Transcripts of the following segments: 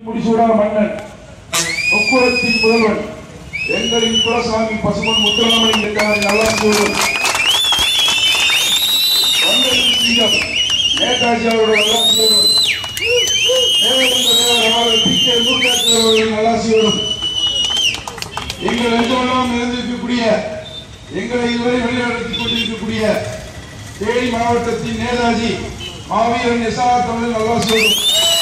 முடிசூடா மன்னன் முக்குளத்தின் முதல்வன் எங்களின் குலசாமி பசுமன் முத்துராமலிங்க இருக்கார் நல்லா சொல்லும் வந்ததின் சிங்கம் நேதாஜி அவரோட நல்லா சொல்லும் தேவேந்திர தேவர் பி கே மூர்காட்சி அவர்கள் நல்லா சொல்லும் எங்கள் நெஞ்சமெல்லாம் நிறைந்திருக்கக்கூடிய எங்களை இதுவரை வழிநடத்திக் கொண்டிருக்கக்கூடிய தேனி மாவட்டத்தின் நேதாஜி மாவீரன் எஸ்ஆர் அவர்கள் நல்லா சொல்லும்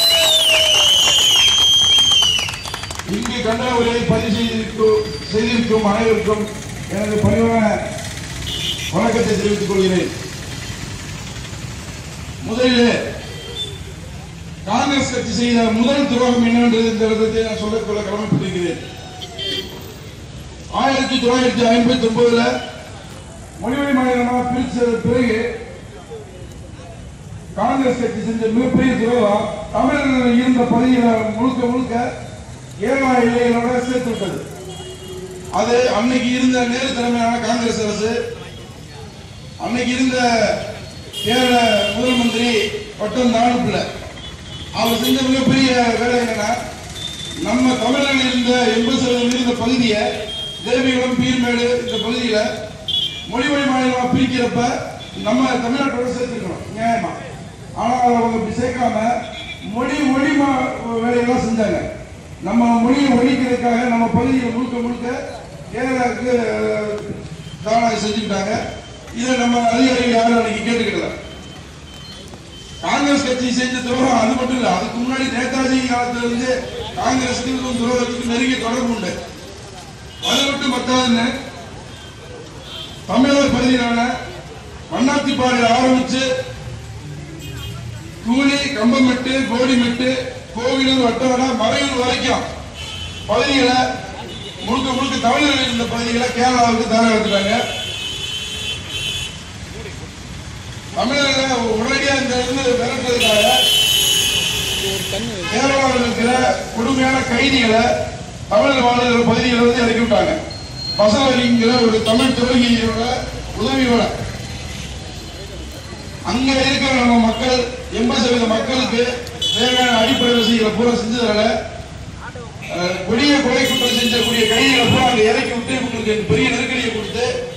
இங்கு கண்ட உரையை பதிவு செய்திருக்கும் செய்திருக்கும் அனைவருக்கும் எனது பணிவான வணக்கத்தை தெரிவித்துக் கொள்கிறேன் முதலில் காங்கிரஸ் கட்சி செய்த முதல் துரோகம் என்னவென்றது இந்த இடத்தை நான் சொல்லிக்கொள்ள கடமைப்பட்டிருக்கிறேன் ஆயிரத்தி தொள்ளாயிரத்தி ஐம்பத்தி ஒன்பதுல மொழிவழி மாநிலமாக பிரிச்சது பிறகு காங்கிரஸ் கட்சி செஞ்ச மிகப்பெரிய துரோகம் தமிழர்கள் இருந்த பகுதியில முழுக்க முழுக்க கேரளா எல்லைகளோட சேர்த்து விட்டது அது அன்னைக்கு இருந்த நேரு தலைமையான காங்கிரஸ் அரசு அன்னைக்கு இருந்த கேரள முதல் மந்திரி பட்டம் தானுப்பிள்ள அவர் செஞ்ச மிகப்பெரிய வேலை என்னன்னா நம்ம தமிழர்கள் இருந்த எண்பது சதவீதம் இருந்த பகுதியை தேவிகுளம் பீர்மேடு இந்த பகுதியில மொழிவழி மாநிலமா பிரிக்கிறப்ப நம்ம தமிழ்நாட்டோட சேர்த்துக்கணும் நியாயமா ஆனா அவங்க அப்படி சேர்க்காம மொழி ஒளி மா- வேலையெல்லாம் செஞ்சாங்க நம்ம மொழியை ஒழிக்கிறதுக்காக நம்ம பகுதியில் முழுக்க முழுக்க கேரளாவுக்கு அஹ், தானம் செஞ்சுக்கிட்டாங்க இதை நம்ம அதிகாரிகள் யாரும் அன்னைக்கு கேட்டுக்கிடல காங்கிரஸ் கட்சி செஞ்ச துரோகம் அது மட்டும் இல்ல அதுக்கு முன்னாடி நேதாஜி காலத்துல இருந்து காங்கிரஸுக்கு இதுக்கும் துரோகத்துக்கு நெருங்கிய தொடர்பு உண்டு அது மட்டும் பத்தாதுன்னு தமிழர் பகுதியிலான வண்ணாத்திப்பாறையில் ஆரம்பிச்சு கூலி கம்பமெட்டு கோடிமெட்டு கோவிலூர் வட்டவடை மறையூர் வரைக்கும் பகுதிகளை முழுக்க முழுக்க தமிழர்கள் இருந்த பகுதிகளை கேரளாவுக்கு தானே எடுத்துட்டாங்க தமிழர்களை உடனடியாக இந்த இருந்து விரட்டுறதுக்காக கேரளாவில் இருக்கிற கொடுமையான கைதிகளை தமிழ் வாழ்கிற பகுதியில் இருந்து இறக்கி விட்டாங்க பசவலிங்கிற ஒரு தமிழ் துறவியோட உதவியோட அங்க இருக்கிற நம்ம மக்கள் எண்பது சதவீத மக்களுக்கு தேவையான அடிப்படை வசதிகளை பூரா செஞ்சதால அஹ், கொடிய கொலை குற்றம் செஞ்சக்கூடிய கைதிகளை பூரா அங்க இறக்கி விட்டு இவங்களுக்கு பெரிய நெருக்கடியை கொடுத்து